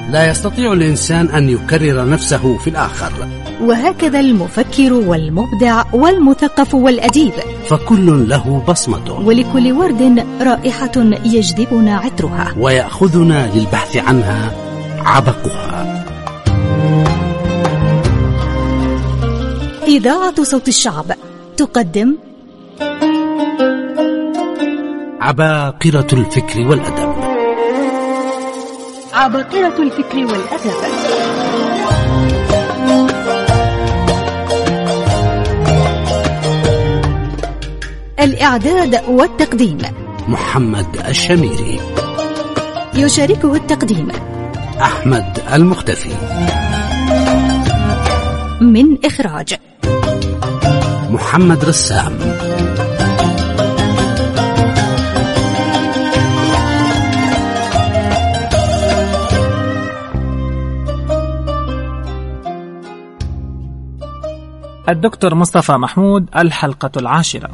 لا يستطيع الإنسان أن يكرر نفسه في الآخر وهكذا المفكر والمبدع والمثقف والأديب فكل له بصمته ولكل ورد رائحة يجذبنا عطرها ويأخذنا للبحث عنها عبقها إذاعة صوت الشعب تقدم عباقرة الفكر والأدب عباقرة الفكر والأدب الإعداد والتقديم محمد الشميري يشاركه التقديم أحمد المختفي من إخراج محمد رسام الدكتور مصطفى محمود الحلقة العاشرة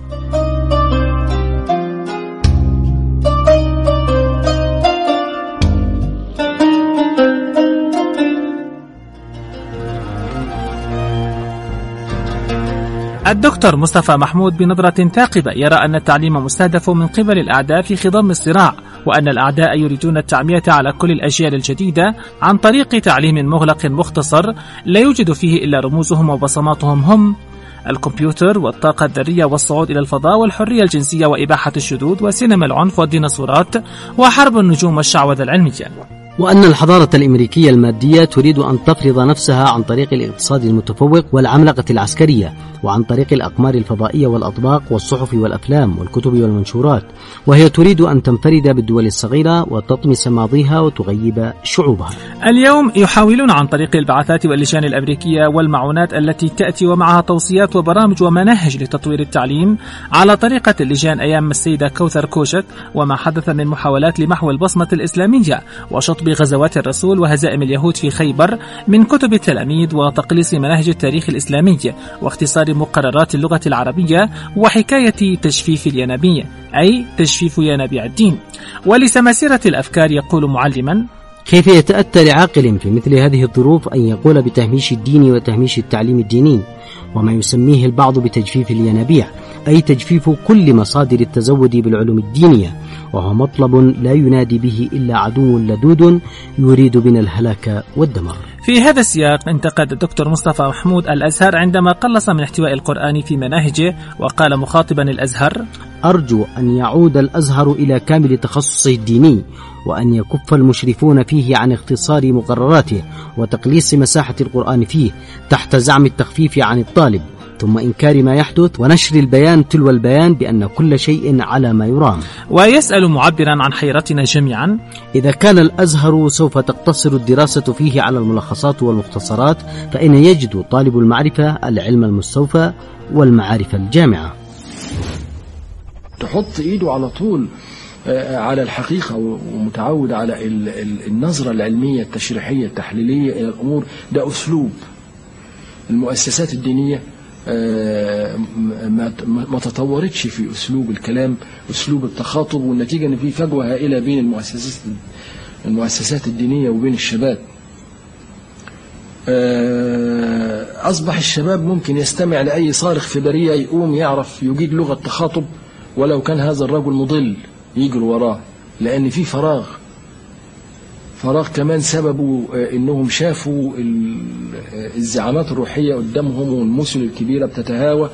الدكتور مصطفى محمود بنظرة ثاقبة يرى أن التعليم مستهدف من قبل الأعداء في خضم الصراع وأن الأعداء يريدون التعمية على كل الأجيال الجديدة عن طريق تعليم مغلق مختصر لا يوجد فيه إلا رموزهم وبصماتهم هم الكمبيوتر والطاقة الذرية والصعود إلى الفضاء والحرية الجنسية وإباحة الشذوذ وسينما العنف والديناصورات وحرب النجوم والشعوذة العلمية وأن الحضارة الأمريكية المادية تريد أن تفرض نفسها عن طريق الاقتصاد المتفوق والعملقة العسكرية وعن طريق الأقمار الفضائية والأطباق والصحف والأفلام والكتب والمنشورات وهي تريد أن تنفرد بالدول الصغيرة وتطمس ماضيها وتغيب شعوبها اليوم يحاولون عن طريق البعثات واللجان الأمريكية والمعونات التي تأتي ومعها توصيات وبرامج ومناهج لتطوير التعليم على طريقة اللجان أيام السيدة كوثر كوشك وما حدث من محاولات لمحو البصمة الإسلامية وشطب غزوات الرسول وهزائم اليهود في خيبر من كتب التلاميذ وتقليص مناهج التاريخ الإسلامي واختصار مقررات اللغة العربية وحكاية تجفيف الينابية أي تجفيف ينابيع الدين ولسماسرة الأفكار يقول معلما كيف يتأتى لعاقل في مثل هذه الظروف أن يقول بتهميش الدين وتهميش التعليم الديني وما يسميه البعض بتجفيف الينابيع أي تجفيف كل مصادر التزود بالعلوم الدينية وهو مطلب لا ينادي به إلا عدو لدود يريد بنا الهلاك والدمار في هذا السياق انتقد الدكتور مصطفى محمود الأزهر عندما قلص من احتواء القرآن في مناهجه وقال مخاطبا الأزهر أرجو أن يعود الأزهر إلى كامل تخصصه الديني وأن يكف المشرفون فيه عن اختصار مقرراته وتقليص مساحة القرآن فيه تحت زعم التخفيف عن الطالب ثم إنكار ما يحدث ونشر البيان تلو البيان بأن كل شيء على ما يرام ويسأل معبرا عن حيرتنا جميعا إذا كان الأزهر سوف تقتصر الدراسة فيه على الملخصات والمختصرات فإن يجد طالب المعرفة العلم المستوفى والمعارف الجامعة تحط ايده على طول على الحقيقة ومتعود على النظرة العلمية التشريحية التحليلية إلى الأمور ده أسلوب المؤسسات الدينية ما تطورتش في أسلوب الكلام أسلوب التخاطب والنتيجة أن في فجوة هائلة بين المؤسسات المؤسسات الدينية وبين الشباب أصبح الشباب ممكن يستمع لأي صارخ في برية يقوم يعرف يجيد لغة تخاطب ولو كان هذا الرجل مضل يجروا وراه لأن في فراغ فراغ كمان سببه انهم شافوا الزعامات الروحيه قدامهم والمثل الكبيره بتتهاوى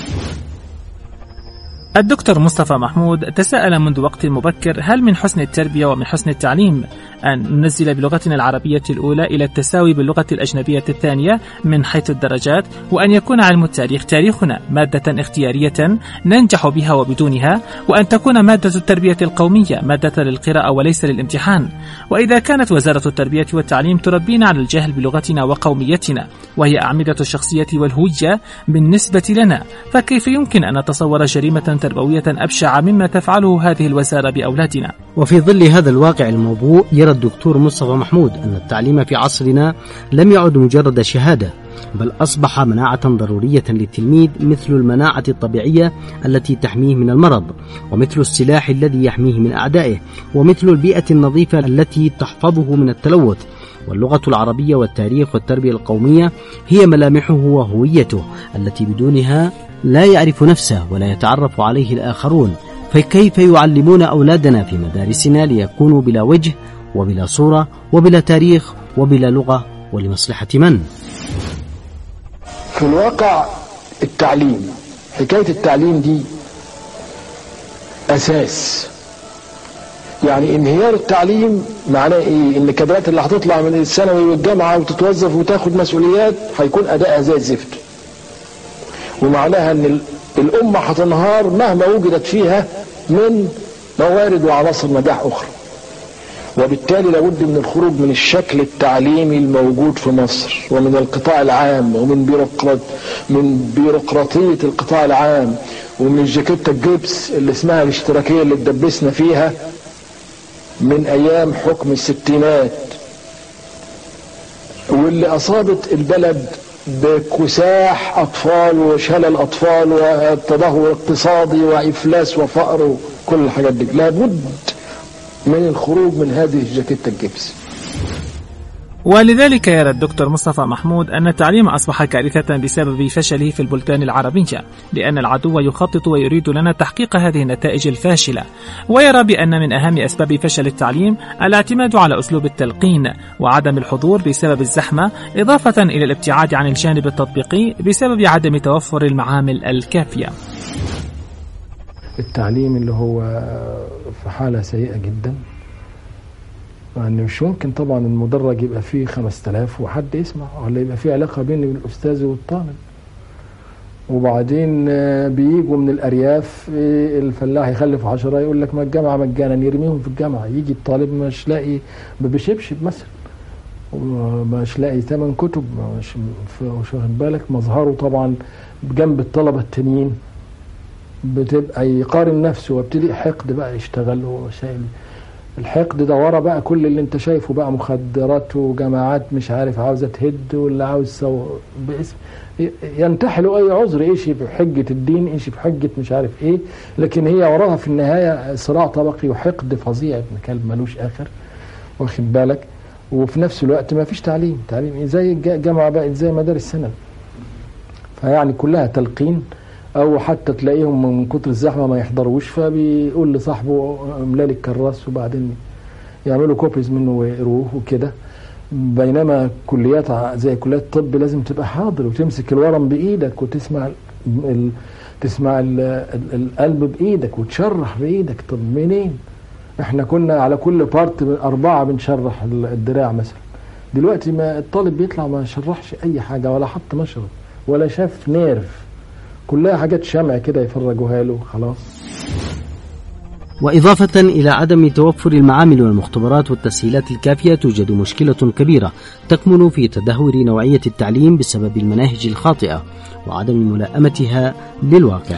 الدكتور مصطفى محمود تساءل منذ وقت مبكر هل من حسن التربية ومن حسن التعليم أن ننزل بلغتنا العربية الأولى إلى التساوي باللغة الأجنبية الثانية من حيث الدرجات وأن يكون علم التاريخ تاريخنا مادة اختيارية ننجح بها وبدونها وأن تكون مادة التربية القومية مادة للقراءة وليس للامتحان وإذا كانت وزارة التربية والتعليم تربينا على الجهل بلغتنا وقوميتنا وهي أعمدة الشخصية والهوية بالنسبة لنا فكيف يمكن أن نتصور جريمة تربوية أبشع مما تفعله هذه الوزارة بأولادنا وفي ظل هذا الواقع الموبوء يرى الدكتور مصطفى محمود أن التعليم في عصرنا لم يعد مجرد شهادة بل أصبح مناعة ضرورية للتلميذ مثل المناعة الطبيعية التي تحميه من المرض ومثل السلاح الذي يحميه من أعدائه ومثل البيئة النظيفة التي تحفظه من التلوث واللغة العربية والتاريخ والتربية القومية هي ملامحه وهويته التي بدونها لا يعرف نفسه ولا يتعرف عليه الآخرون فكيف يعلمون أولادنا في مدارسنا ليكونوا بلا وجه وبلا صورة وبلا تاريخ وبلا لغة ولمصلحة من؟ في الواقع التعليم حكاية التعليم دي أساس يعني انهيار التعليم معناه ايه ان الكادرات اللي هتطلع من الثانوي والجامعه وتتوظف وتاخد مسؤوليات هيكون ادائها زي الزفت ومعناها ان الامه هتنهار مهما وجدت فيها من موارد وعناصر نجاح اخرى وبالتالي لابد من الخروج من الشكل التعليمي الموجود في مصر ومن القطاع العام ومن بيروقراط من بيروقراطيه القطاع العام ومن الجاكيته الجبس اللي اسمها الاشتراكيه اللي اتدبسنا فيها من ايام حكم الستينات واللي اصابت البلد بكساح اطفال وشلل اطفال وتدهور اقتصادي وافلاس وفقر وكل الحاجات دي لابد من الخروج من هذه الجاكيته الجبس ولذلك يرى الدكتور مصطفى محمود أن التعليم أصبح كارثة بسبب فشله في البلدان العربية لأن العدو يخطط ويريد لنا تحقيق هذه النتائج الفاشلة ويرى بأن من أهم أسباب فشل التعليم الاعتماد على أسلوب التلقين وعدم الحضور بسبب الزحمة إضافة إلى الابتعاد عن الجانب التطبيقي بسبب عدم توفر المعامل الكافية التعليم اللي هو في حالة سيئة جدا يعني مش ممكن طبعا المدرج يبقى فيه 5000 وحد يسمع ولا يبقى فيه علاقة بين الأستاذ والطالب وبعدين بيجوا من الأرياف الفلاح يخلف عشرة يقول لك ما الجامعة مجانا يرميهم في الجامعة يجي الطالب مش لاقي بشبشب مثلا ومش لاقي ثمن كتب مش مش واخد بالك مظهره طبعا جنب الطلبة التانيين بتبقى يقارن نفسه وابتدي حقد بقى يشتغل وسائل الحقد ده ورا بقى كل اللي انت شايفه بقى مخدرات وجماعات مش عارف عاوزه تهد واللي عاوز سو باسم ينتحلوا اي عذر ايش بحجه الدين ايش بحجه مش عارف ايه لكن هي وراها في النهايه صراع طبقي وحقد فظيع ابن كلب ملوش اخر واخد بالك وفي نفس الوقت ما فيش تعليم تعليم زي الجامعه بقت زي مدارس ثانوي فيعني كلها تلقين او حتى تلاقيهم من كتر الزحمه ما يحضروش فبيقول لصاحبه املى لي الكراس وبعدين يعملوا كوبيز منه ويقروه وكده بينما كليات زي كليات الطب لازم تبقى حاضر وتمسك الورم بايدك وتسمع ال تسمع ال القلب بايدك وتشرح بايدك طب منين؟ احنا كنا على كل بارت اربعه بنشرح الدراع مثلا دلوقتي ما الطالب بيطلع ما شرحش اي حاجه ولا حط مشرط ولا شاف نيرف كلها حاجات شمع كده يفرجوها له خلاص وإضافة إلى عدم توفر المعامل والمختبرات والتسهيلات الكافية توجد مشكلة كبيرة تكمن في تدهور نوعية التعليم بسبب المناهج الخاطئة وعدم ملائمتها للواقع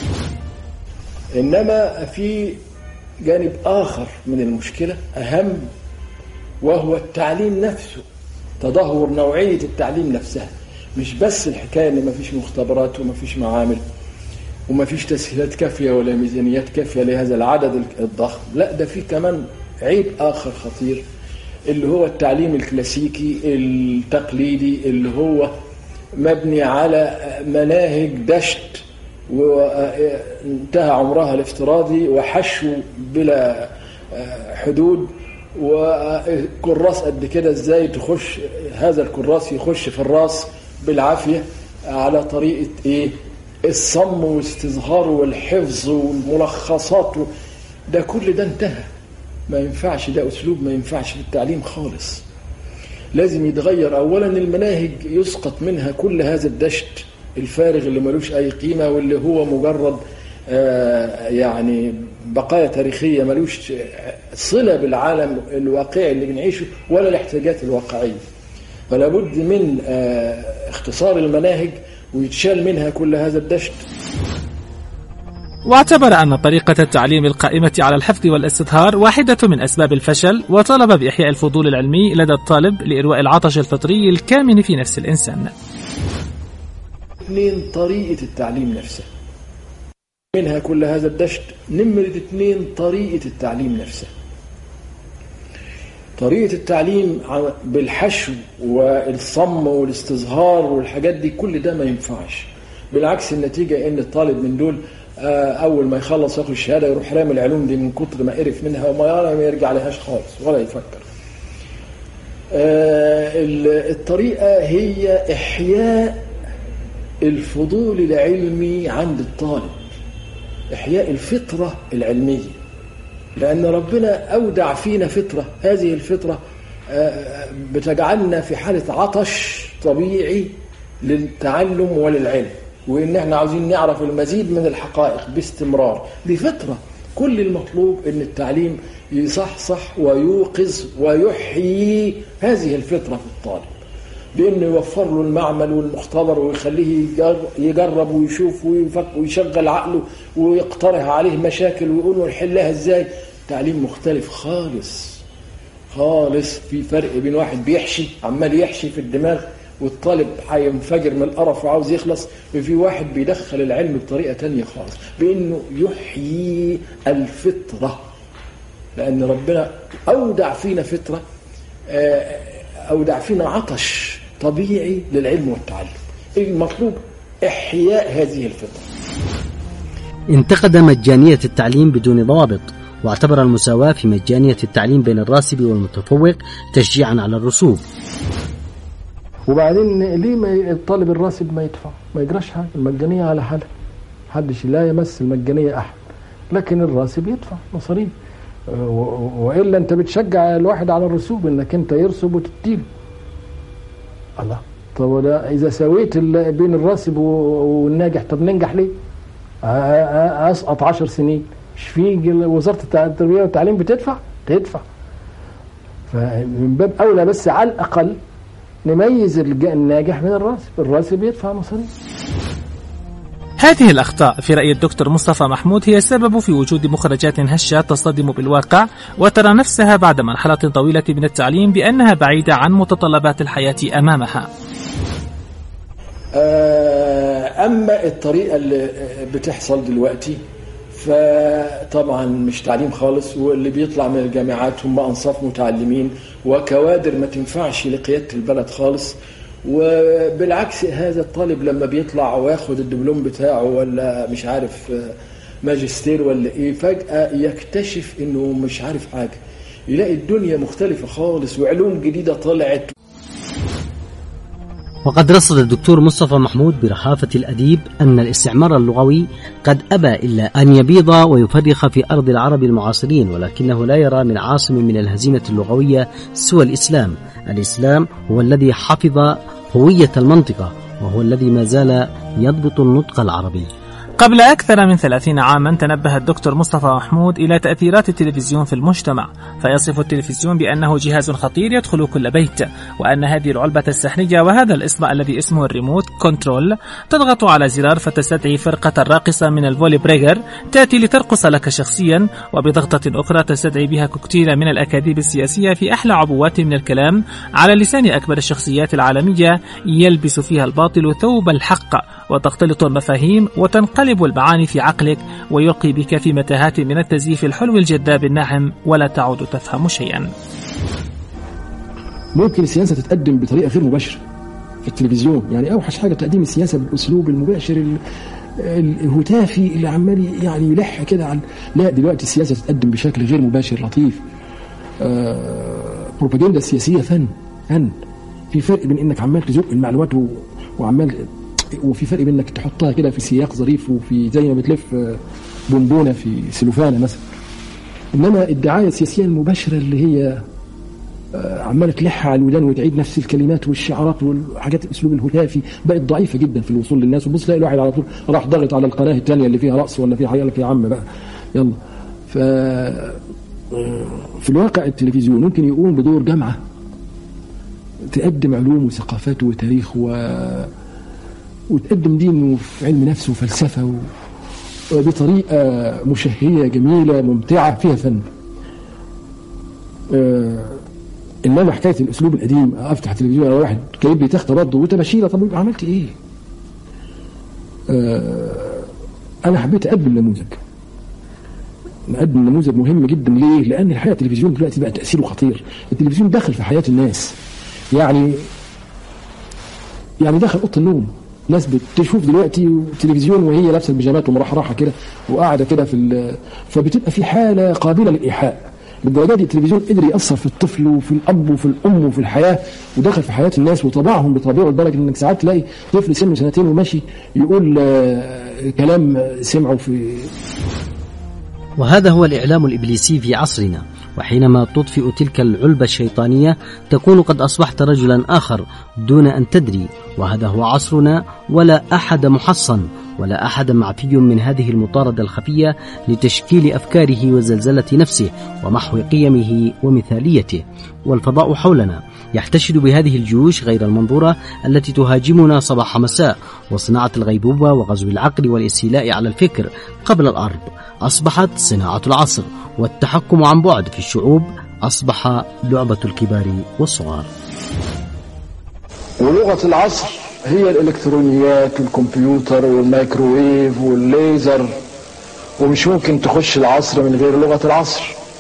إنما في جانب آخر من المشكلة أهم وهو التعليم نفسه تدهور نوعية التعليم نفسها مش بس الحكايه ان مفيش مختبرات ومفيش معامل ومفيش تسهيلات كافيه ولا ميزانيات كافيه لهذا العدد الضخم لا ده في كمان عيب اخر خطير اللي هو التعليم الكلاسيكي التقليدي اللي هو مبني على مناهج دشت وانتهى عمرها الافتراضي وحشو بلا حدود وكراس قد كده ازاي تخش هذا الكراس يخش في الراس بالعافية على طريقة ايه الصم والاستظهار والحفظ والملخصات ده كل ده انتهى ما ينفعش ده اسلوب ما ينفعش في التعليم خالص لازم يتغير اولا المناهج يسقط منها كل هذا الدشت الفارغ اللي ملوش اي قيمة واللي هو مجرد آه يعني بقايا تاريخية ملوش صلة بالعالم الواقعي اللي بنعيشه ولا الاحتياجات الواقعية فلا بد من اختصار المناهج ويتشال منها كل هذا الدشت واعتبر أن طريقة التعليم القائمة على الحفظ والاستظهار واحدة من أسباب الفشل وطلب بإحياء الفضول العلمي لدى الطالب لإرواء العطش الفطري الكامن في نفس الإنسان اثنين طريقة التعليم نفسها منها كل هذا الدشت نمرة اثنين طريقة التعليم نفسها طريقة التعليم ع- بالحشو والصم والاستصهار والحاجات دي كل ده ما ينفعش بالعكس النتيجة ان الطالب من دول آه، اول ما يخلص ياخد الشهادة يروح رامي العلوم دي من كتر ما قرف منها وما ما يرجع لهاش خالص ولا يفكر آه، ال- الطريقة هي إحياء الفضول العلمي عند الطالب إحياء الفطرة العلمية لأن ربنا أودع فينا فطرة هذه الفطرة آه، بتجعلنا في حالة عطش طبيعي للتعلم وللعلم وإن احنا عاوزين نعرف المزيد من الحقائق باستمرار دي فطرة كل المطلوب ان التعليم يصحصح ويوقظ ويحيي هذه الفطرة في الطالب بانه يوفر له المعمل والمختبر ويخليه يجر- يجرب ويشوف ويفك ويشغل عقله ويقترح عليه مشاكل ويقول له نحلها ازاي تعليم مختلف خالص خالص في فرق بين واحد بيحشي عمال يحشي في الدماغ والطالب هينفجر من القرف وعاوز يخلص وفي واحد بيدخل العلم بطريقة تانية خالص بانه يحيي الفطرة لان ربنا اودع فينا فطرة آه، اودع فينا عطش طبيعي للعلم والتعلم المطلوب احياء هذه الفطرة انتقد مجانية التعليم بدون ضوابط واعتبر المساواة في مجانية التعليم بين الراسب والمتفوق تشجيعا على الرسوب وبعدين ليه ما الطالب الراسب ما يدفع ما يجراش حاجه المجانيه على حالها محدش لا يمس المجانيه احد لكن الراسب يدفع مصاريف آه، و- والا انت بتشجع الواحد على الرسوب انك انت يرسب وتديله الله طب وده اذا سويت ال- بين الراسب و- والناجح طب ننجح ليه؟ آه، آه، آه، اسقط عشر سنين مش في جل- وزاره التع- التربيه والتعليم بتدفع؟ تدفع فمن باب اولى بس على الاقل نميز الج- الناجح من الراسب الراسب يدفع مصاريف هذه الأخطاء في رأي الدكتور مصطفى محمود هي السبب في وجود مخرجات هشة تصطدم بالواقع وترى نفسها بعد مرحلة طويلة من التعليم بأنها بعيدة عن متطلبات الحياة أمامها آه، اما الطريقه اللي بتحصل دلوقتي فطبعا مش تعليم خالص واللي بيطلع من الجامعات هم انصاف متعلمين وكوادر ما تنفعش لقياده البلد خالص وبالعكس هذا الطالب لما بيطلع وياخد الدبلوم بتاعه ولا مش عارف آه، ماجستير ولا ايه فجاه يكتشف انه مش عارف حاجه يلاقي الدنيا مختلفه خالص وعلوم جديده طلعت وقد رصد الدكتور مصطفى محمود برحافة الأديب أن الاستعمار اللغوي قد أبى إلا أن يبيض ويفرخ في أرض العرب المعاصرين ولكنه لا يرى من عاصم من الهزيمة اللغوية سوى الإسلام الإسلام هو الذي حفظ هوية المنطقة وهو الذي ما زال يضبط النطق العربي قبل أكثر من ثلاثين عاما تنبه الدكتور مصطفى محمود إلى تأثيرات التلفزيون في المجتمع فيصف التلفزيون بأنه جهاز خطير يدخل كل بيت وأن هذه العلبة السحرية وهذا الإصبع الذي اسمه الريموت كنترول تضغط على زرار فتستدعي فرقة راقصة من الفولي بريغر تأتي لترقص لك شخصيا وبضغطة أخرى تستدعي بها كوكتيل من الأكاذيب السياسية في أحلى عبوات من الكلام على لسان أكبر الشخصيات العالمية يلبس فيها الباطل ثوب الحق وتختلط المفاهيم وتنقلب المعاني في عقلك ويلقي بك في متاهات من التزييف الحلو الجذاب الناعم ولا تعود تفهم شيئا ممكن السياسه تتقدم بطريقه غير مباشره في التلفزيون يعني اوحش حاجه تقديم السياسه بالاسلوب المباشر ال- ال- الهتافي اللي عمال يعني يلح كده عن لا دلوقتي السياسه تتقدم بشكل غير مباشر لطيف آه بروباجندا السياسيه فن فن في فرق بين انك عمال تزق المعلومات و... وعمال وفي فرق بين انك تحطها كده في سياق ظريف وفي زي ما بتلف آه، بونبونه في سلوفانه مثلا انما الدعايه السياسيه المباشره اللي هي عماله تلح على الودان وتعيد نفس الكلمات والشعارات والحاجات الاسلوب الهتافي بقت ضعيفه جدا في الوصول للناس وبص تلاقي الواحد على طول راح ضغط على القناه الثانيه اللي فيها رقص ولا فيها حاجه لك يا عم بقى يلا ف في الواقع التلفزيون ممكن يقوم بدور جامعه تقدم علوم وثقافات وتاريخ و وتقدم دين وفي علم نفس وفلسفه و... وبطريقه مشهيه جميله ممتعه فيها فن آه، انما حكايه الاسلوب القديم افتح التلفزيون على واحد جايب لي تخته برضه وتباشيره طب يبقى عملت ايه؟ آه انا حبيت اقدم نموذج نقدم نموذج مهم جدا ليه؟ لان الحقيقه التلفزيون دلوقتي بقى تاثيره خطير التلفزيون دخل في حياه الناس يعني يعني دخل اوضه النوم ناس بتشوف دلوقتي تلفزيون وهي لابسه البيجامات ومرحرحه كده وقاعده كده في ال- فبتبقى في حاله قابله للايحاء بالدرجه دي التلفزيون قدر ياثر في الطفل وفي الاب وفي الام وفي الحياه ودخل في حياه الناس وطبعهم بطبيعه لدرجه انك ساعات تلاقي طفل سنه سنتين وماشي يقول آه، كلام سمعه في وهذا هو الإعلام الإبليسي في عصرنا وحينما تطفئ تلك العلبة الشيطانية تكون قد أصبحت رجلا آخر دون أن تدري وهذا هو عصرنا ولا أحد محصن ولا أحد معفي من هذه المطاردة الخفية لتشكيل أفكاره وزلزلة نفسه ومحو قيمه ومثاليته والفضاء حولنا يحتشد بهذه الجيوش غير المنظورة التي تهاجمنا صباح مساء وصناعة الغيبوبة وغزو العقل والاستيلاء على الفكر قبل الأرض أصبحت صناعة العصر والتحكم عن بعد في الشعوب أصبح لعبة الكبار والصغار ولغة العصر هي الإلكترونيات والكمبيوتر والميكروويف والليزر ومش ممكن تخش العصر من غير لغة العصر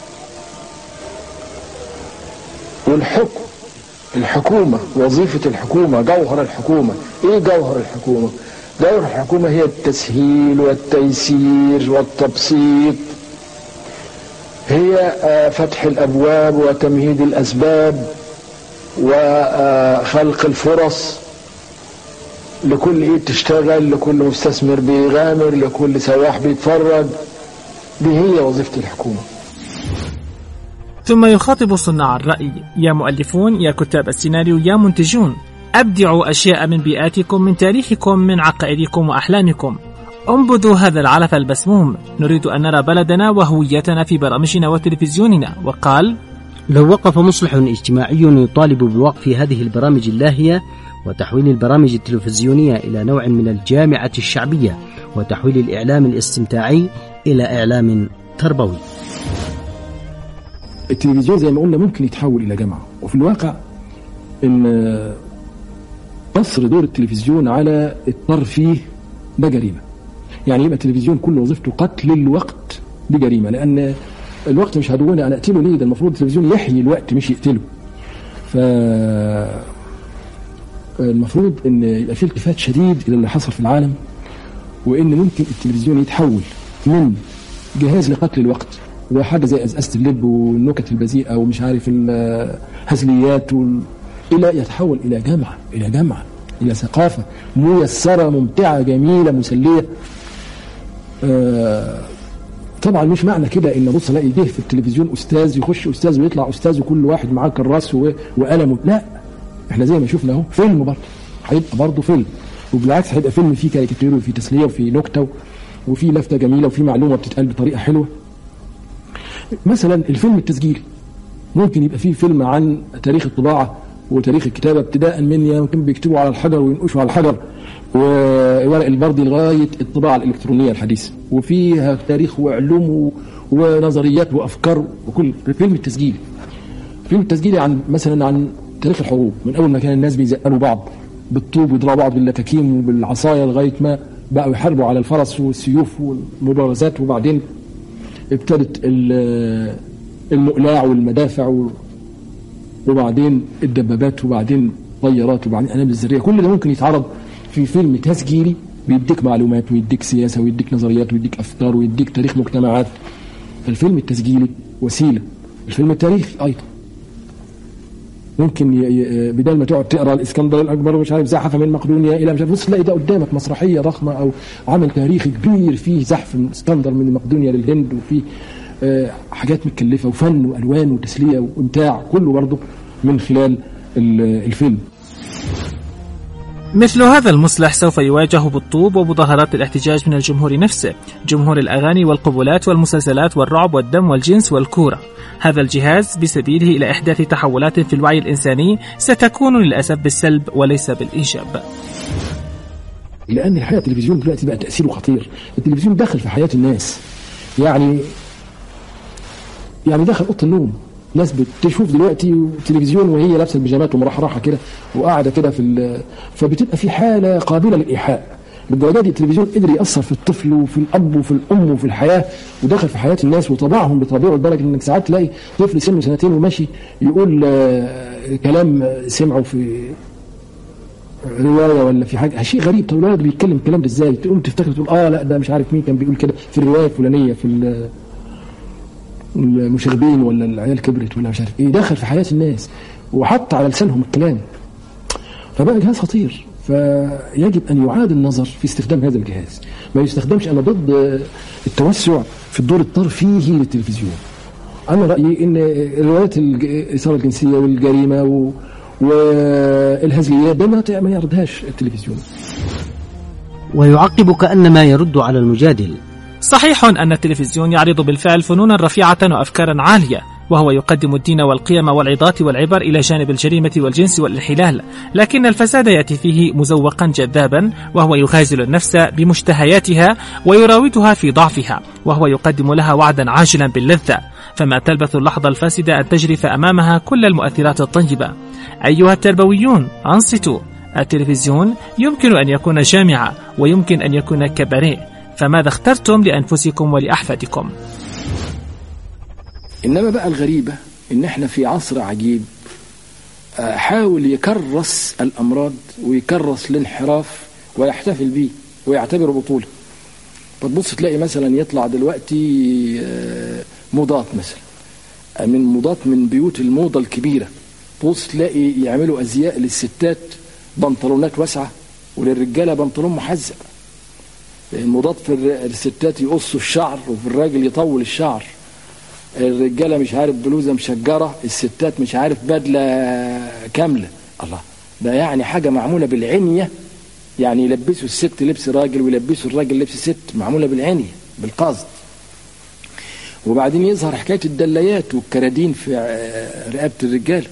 والحكم الحكومة وظيفة الحكومة جوهر الحكومة ايه جوهر الحكومة جوهر الحكومة هي التسهيل والتيسير والتبسيط هي آه، فتح الأبواب وتمهيد الأسباب وخلق الفرص لكل ايد تشتغل لكل مستثمر بيغامر لكل سواح بيتفرج دي هي وظيفة الحكومة ثم يخاطب صناع الرأي يا مؤلفون يا كتاب السيناريو يا منتجون أبدعوا أشياء من بيئاتكم من تاريخكم من عقائدكم وأحلامكم انبذوا هذا العلف المسموم نريد أن نرى بلدنا وهويتنا في برامجنا وتلفزيوننا وقال لو وقف مصلح اجتماعي يطالب بوقف هذه البرامج اللاهية وتحويل البرامج التلفزيونية إلى نوع من الجامعة الشعبية وتحويل الإعلام الاستمتاعي إلى إعلام تربوي التلفزيون زي ما قلنا ممكن يتحول الى جامعة وفي الواقع ان قصر دور التلفزيون على الترفيه ده جريمة يعني يبقى التلفزيون كل وظيفته قتل الوقت دي جريمة لان الوقت مش هدوني انا اقتله ليه ده المفروض التلفزيون يحيي الوقت مش يقتله ف المفروض ان يبقى في التفات شديد الى اللي حصل في العالم وان ممكن التلفزيون يتحول من جهاز لقتل الوقت وحاجه زي ازازه اللب والنكت البذيئه ومش عارف الهزليات وال... الى يتحول الى جامعه الى جامعه الى ثقافه ميسره ممتعه جميله مسليه آه طبعا مش معنى كده ان بص الاقي جه في التلفزيون استاذ يخش استاذ ويطلع استاذ وكل واحد معاه كراس و- وقلم لا احنا زي ما شفنا اهو فيلم برضه هيبقى برضه فيلم وبالعكس هيبقى فيلم فيه كاريكاتير وفيه تسليه وفيه نكته وفيه لفته جميله وفيه معلومه بتتقال بطريقه حلوه مثلا الفيلم التسجيلي ممكن يبقى فيه فيلم عن تاريخ الطباعه وتاريخ الكتابه ابتداء من يمكن بيكتبوا على الحجر وينقشوا على الحجر وورق البردي لغايه الطباعه الالكترونيه الحديثه وفيها تاريخ وعلوم و- ونظريات وافكار وكل الفيلم التسجيلي فيلم التسجيلي عن مثلا عن تاريخ الحروب من اول ما كان الناس بيزقلوا بعض بالطوب ويضربوا بعض باللتاكيم وبالعصايه لغايه ما بقوا يحاربوا على الفرس والسيوف والمبارزات وبعدين ابتدت ال- المقلاع والمدافع و- وبعدين الدبابات وبعدين طيارات وبعدين قنابل الذريه كل ده ممكن يتعرض في فيلم تسجيلي بيديك معلومات ويديك سياسه ويديك نظريات ويديك افكار ويديك تاريخ مجتمعات فالفيلم التسجيلي وسيله الفيلم التاريخي ايضا ممكن ي... ي... بدل ما تقعد تقرا الاسكندر الاكبر ومش عارف زحف من مقدونيا الى مش عارف بص تلاقي ده قدامك مسرحيه ضخمه او عمل تاريخي كبير فيه زحف من اسكندر من مقدونيا للهند وفيه آه، حاجات متكلفه وفن والوان وتسليه وامتاع كله برضه من خلال ال- الفيلم مثل هذا المصلح سوف يواجه بالطوب ومظاهرات الاحتجاج من الجمهور نفسه جمهور الأغاني والقبلات والمسلسلات والرعب والدم والجنس والكورة هذا الجهاز بسبيله إلى إحداث تحولات في الوعي الإنساني ستكون للأسف بالسلب وليس بالإيجاب لان الحقيقه التلفزيون دلوقتي بقى تاثيره خطير التلفزيون دخل في حياه الناس يعني يعني دخل اوضه النوم ناس بتشوف دلوقتي تلفزيون وهي لابسه البيجامات ومرحرحه كده وقاعده كده في ال- فبتبقى في حاله قابله للايحاء بالدرجه دي التلفزيون قدر ياثر في الطفل وفي الاب وفي الام وفي الحياه ودخل في حياه الناس وطبعهم بطبيعه لدرجه انك ساعات تلاقي طفل سنه سنتين وماشي يقول آه، كلام سمعه في روايه ولا في حاجه شيء غريب طب الولد بيتكلم الكلام ده ازاي تقوم تفتكر تقول اه لا ده مش عارف مين كان بيقول كده في الروايه الفلانيه في ال- المشاغبين ولا العيال كبرت ولا مش عارف ايه دخل في حياه الناس وحط على لسانهم الكلام فبقى جهاز خطير فيجب ان يعاد النظر في استخدام هذا الجهاز ما يستخدمش انا ضد التوسع في الدور الترفيهي للتلفزيون انا رايي ان روايات الج- الاثاره الجنسيه والجريمه و... والهزليات ده ما ت- ما يعرضهاش التلفزيون ويعقب كأنما يرد على المجادل صحيح أن التلفزيون يعرض بالفعل فنونا رفيعة وأفكارا عالية وهو يقدم الدين والقيم والعظات والعبر إلى جانب الجريمة والجنس والانحلال لكن الفساد يأتي فيه مزوقا جذابا وهو يغازل النفس بمشتهياتها ويراودها في ضعفها وهو يقدم لها وعدا عاجلا باللذة فما تلبث اللحظة الفاسدة أن تجرف أمامها كل المؤثرات الطيبة أيها التربويون أنصتوا التلفزيون يمكن أن يكون جامعة ويمكن أن يكون كباريه فماذا اخترتم لأنفسكم ولأحفادكم؟ انما بقى الغريبه ان احنا في عصر عجيب آه، حاول يكرس الامراض ويكرس الانحراف ويحتفل بيه ويعتبره بطوله فتبص تلاقي مثلا يطلع دلوقتي آه، موضات مثلا آه، من موضات من بيوت الموضه الكبيره تبص تلاقي يعملوا ازياء للستات بنطلونات واسعه وللرجاله بنطلون محزق الموضات في الر- الستات يقصوا الشعر وفي الراجل يطول الشعر الرجاله مش عارف بلوزه مشجره الستات مش عارف بدله كامله الله ده يعني حاجه معموله بالعنيه يعني يلبسوا الست لبس راجل ويلبسوا الراجل لبس ست معموله بالعنيه بالقصد وبعدين يظهر حكايه الدليات والكرادين في آه، رقبه الرجال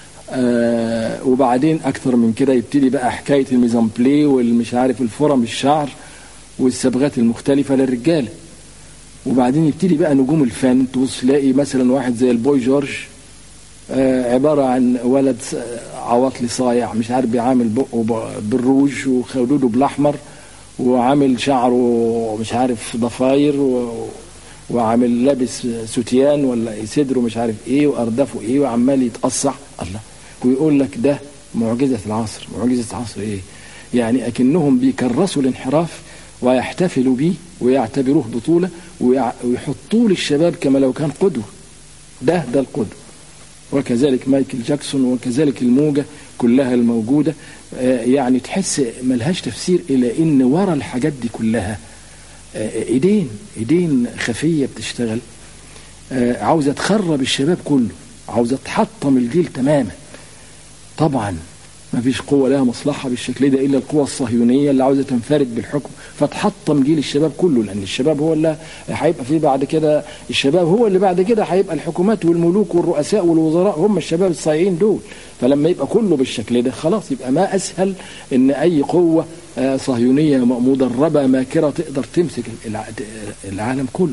آه وبعدين اكثر من كده يبتدي بقى حكايه الميزامبلي والمش عارف الفرم الشعر والصبغات المختلفه للرجاله وبعدين يبتدي بقى نجوم الفن تبص تلاقي مثلا واحد زي البوي جورج آه عباره عن ولد س- عواطلي صايع مش عارف بيعامل بقه ب- بالروج وخدوده بالاحمر وعامل شعره مش عارف ضفاير و... وعامل لابس ستيان ولا صدره مش عارف ايه واردافه ايه وعمال يتقصع الله ويقول لك ده معجزه العصر معجزه العصر ايه يعني اكنهم بيكرسوا الانحراف ويحتفلوا به ويعتبروه بطوله ويع- ويحطوه للشباب كما لو كان قدوه ده ده القدوه وكذلك مايكل جاكسون وكذلك الموجة كلها الموجودة آه، يعني تحس ملهاش تفسير إلى إن ورا الحاجات دي كلها آه، إيدين إيدين خفية بتشتغل آه، عاوزة تخرب الشباب كله عاوزة تحطم الجيل تماما طبعا ما فيش قوة لها مصلحة بالشكل ده إلا القوة الصهيونية اللي عاوزة تنفرد بالحكم فتحطم جيل الشباب كله لأن الشباب هو اللي هيبقى فيه بعد كده الشباب هو اللي بعد كده هيبقى الحكومات والملوك والرؤساء والوزراء هم الشباب الصايعين دول فلما يبقى كله بالشكل ده خلاص يبقى ما أسهل إن أي قوة آه، صهيونية مدربة ماكرة تقدر تمسك الع- العالم كله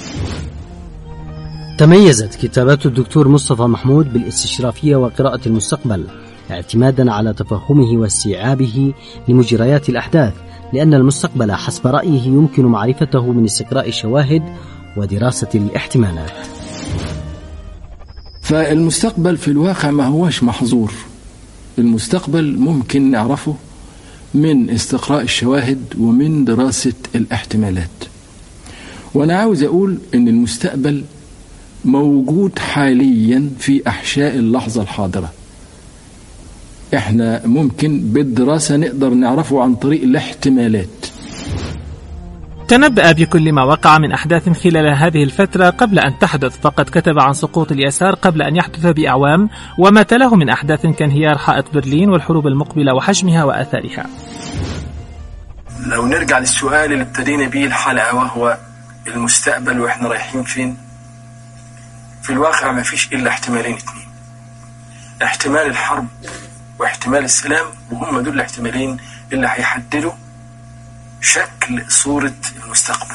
تميزت كتابات الدكتور مصطفى محمود بالاستشرافية وقراءة المستقبل اعتمادا على تفهمه واستيعابه لمجريات الأحداث لأن المستقبل حسب رأيه يمكن معرفته من استقراء الشواهد ودراسة الاحتمالات فالمستقبل في الواقع ما هوش محظور المستقبل ممكن نعرفه من استقراء الشواهد ومن دراسة الاحتمالات وأنا عاوز أقول أن المستقبل موجود حاليا في أحشاء اللحظة الحاضرة احنا ممكن بالدراسة نقدر نعرفه عن طريق الاحتمالات تنبأ بكل ما وقع من أحداث خلال هذه الفترة قبل أن تحدث فقد كتب عن سقوط اليسار قبل أن يحدث بأعوام وما تلاه من أحداث كانهيار حائط برلين والحروب المقبلة وحجمها وآثارها لو نرجع للسؤال اللي ابتدينا بيه الحلقة وهو المستقبل واحنا رايحين فين في الواقع ما فيش إلا احتمالين اتنين احتمال الحرب واحتمال السلام وهم دول الاحتمالين اللي هيحددوا شكل صورة المستقبل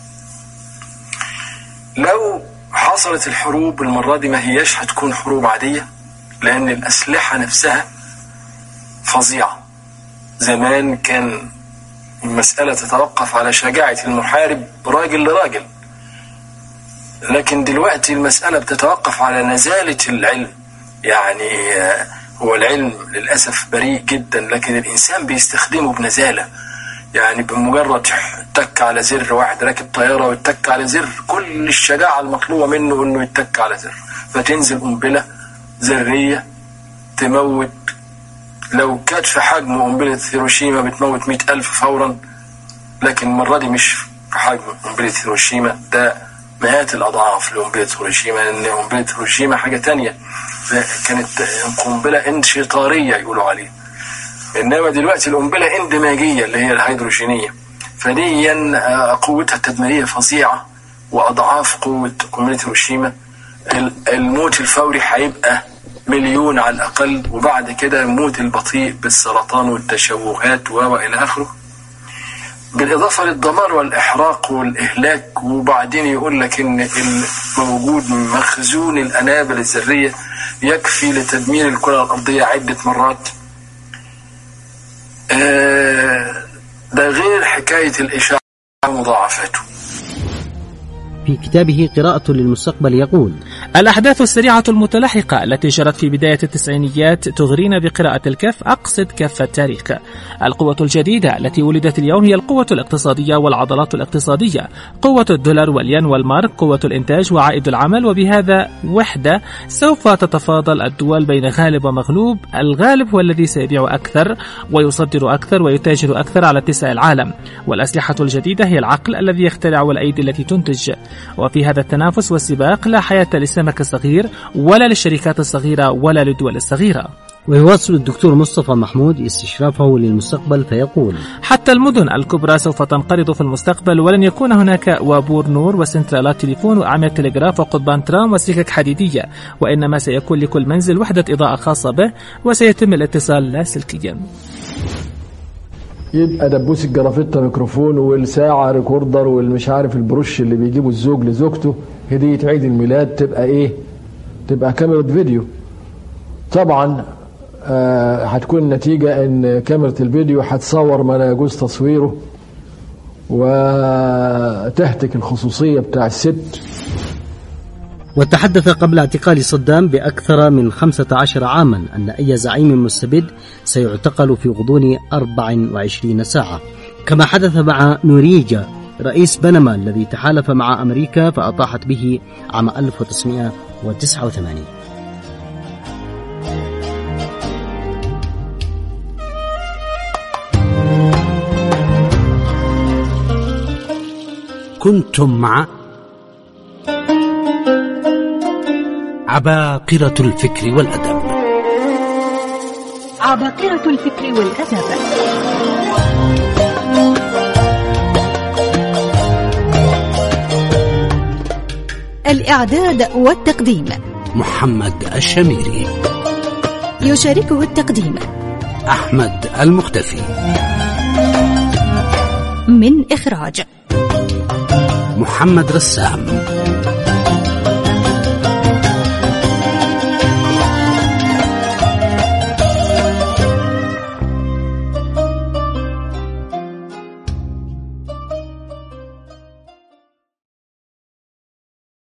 لو حصلت الحروب المرة دي ما هياش هتكون حروب عادية لأن الأسلحة نفسها فظيعة زمان كان المسألة تتوقف على شجاعة المحارب راجل لراجل لكن دلوقتي المسألة بتتوقف على نزالة العلم يعني آه، هو العلم للأسف بريء جدا لكن الإنسان بيستخدمه بنزالة يعني بمجرد تك على زر واحد راكب طيارة ويتك على زر كل الشجاعة المطلوبة منه إنه يتك على زر فتنزل قنبلة ذرية تموت لو كانت في حجم قنبلة هيروشيما بتموت مئة ألف فورا لكن المرة دي مش في حجم قنبلة هيروشيما ده مئات الأضعاف لقنبلة هيروشيما لأن قنبلة هيروشيما حاجة تانية ده كانت قنبلة انشطارية يقولوا عليها إنما دلوقتي القنبلة اندماجية اللي هي الهيدروجينية فديا آه، قوتها التدميرية فظيعة وأضعاف قوة قنبلة هيروشيما ال- الموت الفوري هيبقى مليون على الأقل وبعد كده الموت البطيء بالسرطان والتشوهات وإلى آخره بالإضافة للدمار والإحراق والإهلاك وبعدين يقول لك إن الموجود مخزون الأنابل الذرية يكفي لتدمير الكرة الأرضية عدة مرات آه، ده غير حكاية الإشعاع ومضاعفاته في كتابه قراءة للمستقبل يقول الأحداث السريعة المتلاحقة التي جرت في بداية التسعينيات تغرينا بقراءة الكف أقصد كف التاريخ القوة الجديدة التي ولدت اليوم هي القوة الاقتصادية والعضلات الاقتصادية قوة الدولار والين والمارك قوة الإنتاج وعائد العمل وبهذا وحدة سوف تتفاضل الدول بين غالب ومغلوب الغالب هو الذي سيبيع أكثر ويصدر أكثر ويتاجر أكثر على اتساع العالم والأسلحة الجديدة هي العقل الذي يخترع والأيدي التي تنتج وفي هذا التنافس والسباق لا حياة للسمك الصغير ولا للشركات الصغيرة ولا للدول الصغيرة ويواصل الدكتور مصطفى محمود استشرافه للمستقبل فيقول حتى المدن الكبرى سوف تنقرض في المستقبل ولن يكون هناك وابور نور وسنترالات تليفون وأعمدة تلغراف وقضبان ترام وسكك حديدية وإنما سيكون لكل منزل وحدة إضاءة خاصة به وسيتم الاتصال لاسلكيا يبقى دبوس الجرافته ميكروفون والساعه ريكوردر والمش عارف البروش اللي بيجيبه الزوج لزوجته هديه عيد الميلاد تبقى ايه؟ تبقى كاميرا فيديو. طبعا آه هتكون النتيجه ان كاميرا الفيديو هتصور ما لا يجوز تصويره وتهتك الخصوصيه بتاع الست وتحدث قبل اعتقال صدام بأكثر من 15 عاما أن أي زعيم مستبد سيعتقل في غضون 24 ساعة كما حدث مع نوريجا رئيس بنما الذي تحالف مع أمريكا فأطاحت به عام 1989 كنتم مع عباقرة الفكر والأدب عباقرة الفكر والأدب الإعداد والتقديم محمد الشميري يشاركه التقديم أحمد المختفي من إخراج محمد رسام